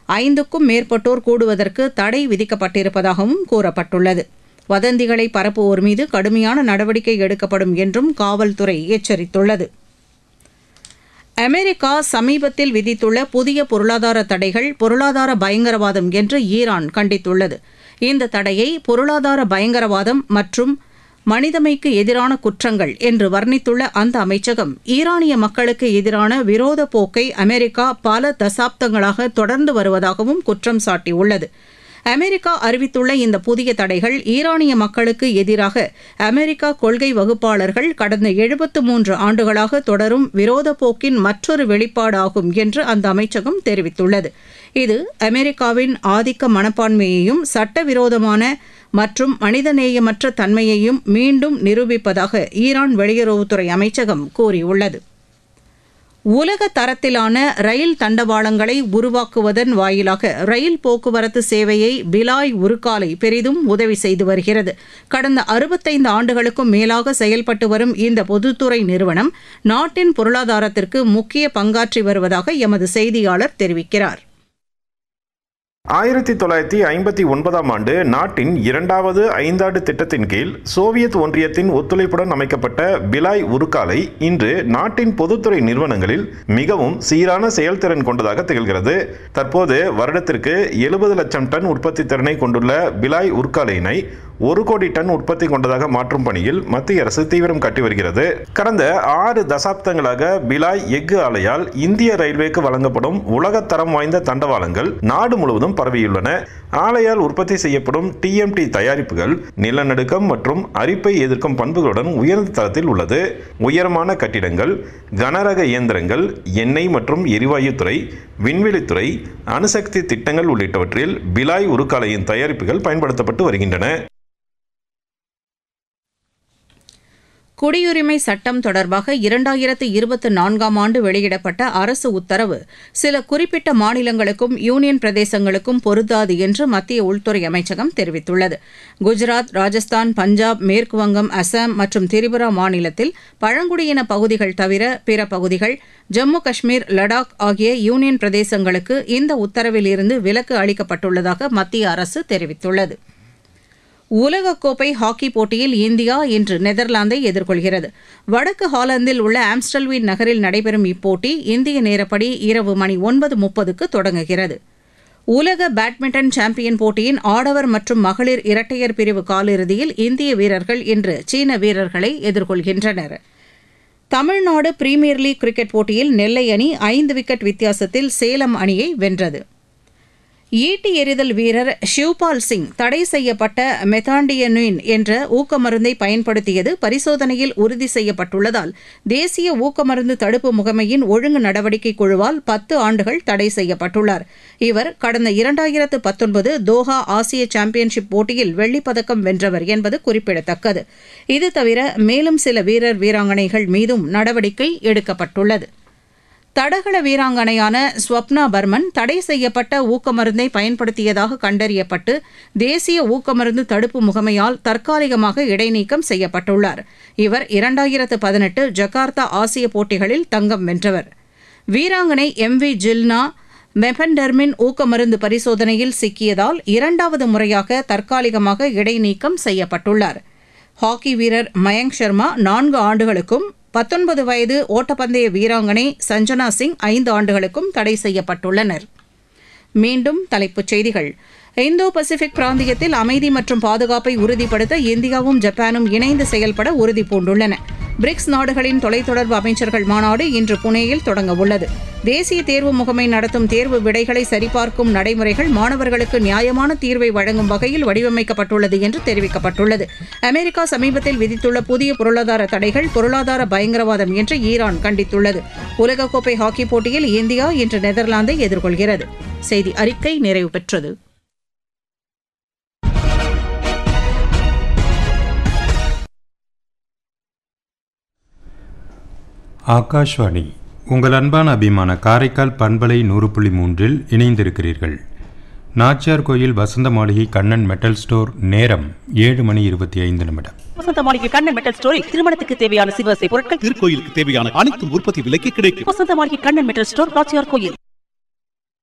ஐந்துக்கும் மேற்பட்டோர் கூடுவதற்கு தடை விதிக்கப்பட்டிருப்பதாகவும் கூறப்பட்டுள்ளது வதந்திகளை பரப்புவோர் மீது கடுமையான நடவடிக்கை எடுக்கப்படும் என்றும் காவல்துறை எச்சரித்துள்ளது அமெரிக்கா சமீபத்தில் விதித்துள்ள புதிய பொருளாதார தடைகள் பொருளாதார பயங்கரவாதம் என்று ஈரான் கண்டித்துள்ளது இந்த தடையை பொருளாதார பயங்கரவாதம் மற்றும் மனிதமைக்கு எதிரான குற்றங்கள் என்று வர்ணித்துள்ள அந்த அமைச்சகம் ஈரானிய மக்களுக்கு எதிரான விரோத போக்கை அமெரிக்கா பல தசாப்தங்களாக தொடர்ந்து வருவதாகவும் குற்றம் சாட்டியுள்ளது அமெரிக்கா அறிவித்துள்ள இந்த புதிய தடைகள் ஈரானிய மக்களுக்கு எதிராக அமெரிக்கா கொள்கை வகுப்பாளர்கள் கடந்த எழுபத்து மூன்று ஆண்டுகளாக தொடரும் விரோத போக்கின் மற்றொரு வெளிப்பாடாகும் என்று அந்த அமைச்சகம் தெரிவித்துள்ளது இது அமெரிக்காவின் ஆதிக்க மனப்பான்மையையும் சட்டவிரோதமான மற்றும் மனிதநேயமற்ற தன்மையையும் மீண்டும் நிரூபிப்பதாக ஈரான் வெளியுறவுத்துறை அமைச்சகம் கூறியுள்ளது உலக தரத்திலான ரயில் தண்டவாளங்களை உருவாக்குவதன் வாயிலாக ரயில் போக்குவரத்து சேவையை பிலாய் உருக்காலை பெரிதும் உதவி செய்து வருகிறது கடந்த அறுபத்தைந்து ஆண்டுகளுக்கும் மேலாக செயல்பட்டு வரும் இந்த பொதுத்துறை நிறுவனம் நாட்டின் பொருளாதாரத்திற்கு முக்கிய பங்காற்றி வருவதாக எமது செய்தியாளர் தெரிவிக்கிறார் ஆயிரத்தி தொள்ளாயிரத்தி ஐம்பத்தி ஒன்பதாம் ஆண்டு நாட்டின் இரண்டாவது ஐந்தாண்டு திட்டத்தின் கீழ் சோவியத் ஒன்றியத்தின் ஒத்துழைப்புடன் அமைக்கப்பட்ட பிலாய் உருக்காலை இன்று நாட்டின் பொதுத்துறை நிறுவனங்களில் மிகவும் சீரான செயல்திறன் கொண்டதாக திகழ்கிறது தற்போது வருடத்திற்கு எழுபது லட்சம் டன் உற்பத்தி திறனை கொண்டுள்ள பிலாய் உருக்காலையினை ஒரு கோடி டன் உற்பத்தி கொண்டதாக மாற்றும் பணியில் மத்திய அரசு தீவிரம் காட்டி வருகிறது கடந்த ஆறு தசாப்தங்களாக பிலாய் எஃகு ஆலையால் இந்திய ரயில்வேக்கு வழங்கப்படும் உலகத்தரம் வாய்ந்த தண்டவாளங்கள் நாடு முழுவதும் பரவியுள்ளன ஆலையால் உற்பத்தி செய்யப்படும் டிஎம்டி தயாரிப்புகள் நிலநடுக்கம் மற்றும் அரிப்பை எதிர்க்கும் பண்புகளுடன் உயர்ந்த தரத்தில் உள்ளது உயரமான கட்டிடங்கள் கனரக இயந்திரங்கள் எண்ணெய் மற்றும் எரிவாயுத்துறை விண்வெளித்துறை அணுசக்தி திட்டங்கள் உள்ளிட்டவற்றில் பிலாய் உருக்காலையின் தயாரிப்புகள் பயன்படுத்தப்பட்டு வருகின்றன குடியுரிமை சட்டம் தொடர்பாக இரண்டாயிரத்து இருபத்தி நான்காம் ஆண்டு வெளியிடப்பட்ட அரசு உத்தரவு சில குறிப்பிட்ட மாநிலங்களுக்கும் யூனியன் பிரதேசங்களுக்கும் பொருந்தாது என்று மத்திய உள்துறை அமைச்சகம் தெரிவித்துள்ளது குஜராத் ராஜஸ்தான் பஞ்சாப் மேற்கு வங்கம் அசாம் மற்றும் திரிபுரா மாநிலத்தில் பழங்குடியின பகுதிகள் தவிர பிற பகுதிகள் ஜம்மு காஷ்மீர் லடாக் ஆகிய யூனியன் பிரதேசங்களுக்கு இந்த உத்தரவில் இருந்து விலக்கு அளிக்கப்பட்டுள்ளதாக மத்திய அரசு தெரிவித்துள்ளது உலகக்கோப்பை ஹாக்கி போட்டியில் இந்தியா இன்று நெதர்லாந்தை எதிர்கொள்கிறது வடக்கு ஹாலந்தில் உள்ள ஆம்ஸ்டல்வீன் நகரில் நடைபெறும் இப்போட்டி இந்திய நேரப்படி இரவு மணி ஒன்பது முப்பதுக்கு தொடங்குகிறது உலக பேட்மிண்டன் சாம்பியன் போட்டியின் ஆடவர் மற்றும் மகளிர் இரட்டையர் பிரிவு காலிறுதியில் இந்திய வீரர்கள் இன்று சீன வீரர்களை எதிர்கொள்கின்றனர் தமிழ்நாடு பிரீமியர் லீக் கிரிக்கெட் போட்டியில் நெல்லை அணி ஐந்து விக்கெட் வித்தியாசத்தில் சேலம் அணியை வென்றது ஈட்டி எறிதல் வீரர் ஷிவ்பால் சிங் தடை செய்யப்பட்ட மெத்தாண்டியனின் என்ற ஊக்கமருந்தை பயன்படுத்தியது பரிசோதனையில் உறுதி செய்யப்பட்டுள்ளதால் தேசிய ஊக்கமருந்து தடுப்பு முகமையின் ஒழுங்கு நடவடிக்கை குழுவால் பத்து ஆண்டுகள் தடை செய்யப்பட்டுள்ளார் இவர் கடந்த இரண்டாயிரத்து பத்தொன்பது தோஹா ஆசிய சாம்பியன்ஷிப் போட்டியில் வெள்ளிப்பதக்கம் வென்றவர் என்பது குறிப்பிடத்தக்கது இது தவிர மேலும் சில வீரர் வீராங்கனைகள் மீதும் நடவடிக்கை எடுக்கப்பட்டுள்ளது தடகள வீராங்கனையான ஸ்வப்னா பர்மன் தடை செய்யப்பட்ட ஊக்கமருந்தை பயன்படுத்தியதாக கண்டறியப்பட்டு தேசிய ஊக்கமருந்து தடுப்பு முகமையால் தற்காலிகமாக இடைநீக்கம் செய்யப்பட்டுள்ளார் இவர் இரண்டாயிரத்து பதினெட்டு ஜகார்த்தா ஆசிய போட்டிகளில் தங்கம் வென்றவர் வீராங்கனை எம் வி ஜில்னா மெபன்டர்மின் ஊக்கமருந்து பரிசோதனையில் சிக்கியதால் இரண்டாவது முறையாக தற்காலிகமாக இடைநீக்கம் செய்யப்பட்டுள்ளார் ஹாக்கி வீரர் மயங்க் சர்மா நான்கு ஆண்டுகளுக்கும் பத்தொன்பது வயது ஓட்டப்பந்தய வீராங்கனை சஞ்சனா சிங் ஐந்து ஆண்டுகளுக்கும் தடை செய்யப்பட்டுள்ளனர் மீண்டும் தலைப்புச் செய்திகள் இந்தோ பசிபிக் பிராந்தியத்தில் அமைதி மற்றும் பாதுகாப்பை உறுதிப்படுத்த இந்தியாவும் ஜப்பானும் இணைந்து செயல்பட உறுதி பூண்டுள்ளன பிரிக்ஸ் நாடுகளின் தொலைத்தொடர்பு அமைச்சர்கள் மாநாடு இன்று புனேயில் தொடங்க உள்ளது தேசிய தேர்வு முகமை நடத்தும் தேர்வு விடைகளை சரிபார்க்கும் நடைமுறைகள் மாணவர்களுக்கு நியாயமான தீர்வை வழங்கும் வகையில் வடிவமைக்கப்பட்டுள்ளது என்று தெரிவிக்கப்பட்டுள்ளது அமெரிக்கா சமீபத்தில் விதித்துள்ள புதிய பொருளாதார தடைகள் பொருளாதார பயங்கரவாதம் என்று ஈரான் கண்டித்துள்ளது உலகக்கோப்பை ஹாக்கி போட்டியில் இந்தியா இன்று நெதர்லாந்தை எதிர்கொள்கிறது செய்தி அறிக்கை நிறைவு பெற்றது ஆகாஷ்வாணி உங்கள் அன்பான அபிமான காரைக்கால் பண்பலை நூறு புள்ளி மூன்றில் இணைந்திருக்கிறீர்கள் நாச்சியார் கோயில் வசந்த மாளிகை கண்ணன் மெட்டல் ஸ்டோர் நேரம் ஏழு மணி இருபத்தி ஐந்து நிமிடம் வசந்த மாளிகை கண்ணன் மெட்டல் ஸ்டோரில் திருமணத்துக்கு தேவையான சிவசை பொருட்கள் திருக்கோயிலுக்கு தேவையான அனைத்தும் உற்பத்தி விலைக்கு கிடைக்கும் வசந்த மாளிகை கண்ணன் மெட்டல் ஸ்டோர் நாச்சியார் கோயில்